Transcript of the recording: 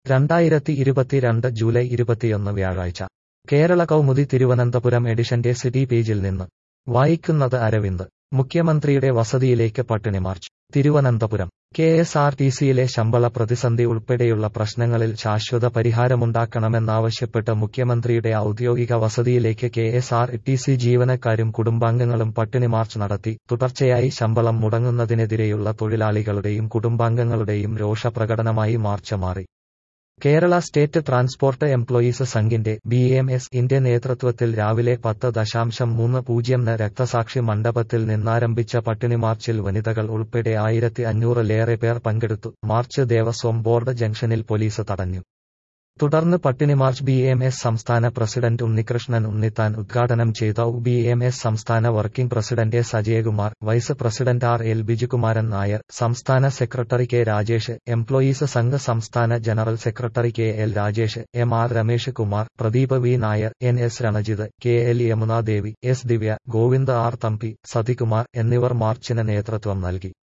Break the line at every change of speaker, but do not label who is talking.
രണ്ടായിരത്തി ഇരുപത്തിരണ്ട് ജൂലൈ ഇരുപത്തിയൊന്ന് വ്യാഴാഴ്ച കേരള കൗമുദി തിരുവനന്തപുരം എഡിഷന്റെ സിറ്റി പേജിൽ നിന്ന് വായിക്കുന്നത് അരവിന്ദ് മുഖ്യമന്ത്രിയുടെ വസതിയിലേക്ക് പട്ടിണി march Thiruvananthapuram K S R T സിയിലെ ശമ്പള പ്രതിസന്ധി ഉൾപ്പെടെയുള്ള പ്രശ്നങ്ങളിൽ ശാശ്വത പരിഹാരമുണ്ടാക്കണമെന്നാവശ്യപ്പെട്ട് മുഖ്യമന്ത്രിയുടെ ഔദ്യോഗിക വസതിയിലേക്ക് K S R T C ജീവനക്കാരും കുടുംബാംഗങ്ങളും പട്ടിണി മാർച്ച് നടത്തി തുടർച്ചയായി ശമ്പളം മുടങ്ങുന്നതിനെതിരെയുള്ള തൊഴിലാളികളുടെയും കുടുംബാംഗങ്ങളുടെയും രോഷപ്രകടനമായി മാർച്ച് മാറി കേരള സ്റ്റേറ്റ് ട്രാൻസ്പോർട്ട് എംപ്ലോയീസ് സംഘിന്റെ ബി എം എസ് ഇന്റെ നേതൃത്വത്തിൽ രാവിലെ പത്ത് ദശാംശം മൂന്ന് പൂജ്യംന് രക്തസാക്ഷി മണ്ഡപത്തിൽ നിന്നാരംഭിച്ച പട്ടിണി മാർച്ചിൽ വനിതകൾ ഉൾപ്പെടെ ആയിരത്തി അഞ്ഞൂറിലേറെ പേർ പങ്കെടുത്തു മാർച്ച് ദേവസ്വം ബോർഡ് ജംഗ്ഷനിൽ പോലീസ് തടഞ്ഞു തുടർന്ന് പട്ടിണി മാർച്ച് ബി എം എസ് സംസ്ഥാന പ്രസിഡന്റ് ഉണ്ണികൃഷ്ണൻ ഉണ്ണിത്താൻ ഉദ്ഘാടനം ചെയ്ത ബി എം എസ് സംസ്ഥാന working president S Ajayakumar vice president R L Bijukumaran Nair സംസ്ഥാന secretary K Rajesh employees Sangh സംസ്ഥാന general secretary K L Rajesh M R Ramesh Kumar Pradeep V Nair N S Ranjith K L Yamunadevi S Divya Govind R Thampi Sathikumar എന്നിവർ മാർച്ചിന് നേതൃത്വം നൽകി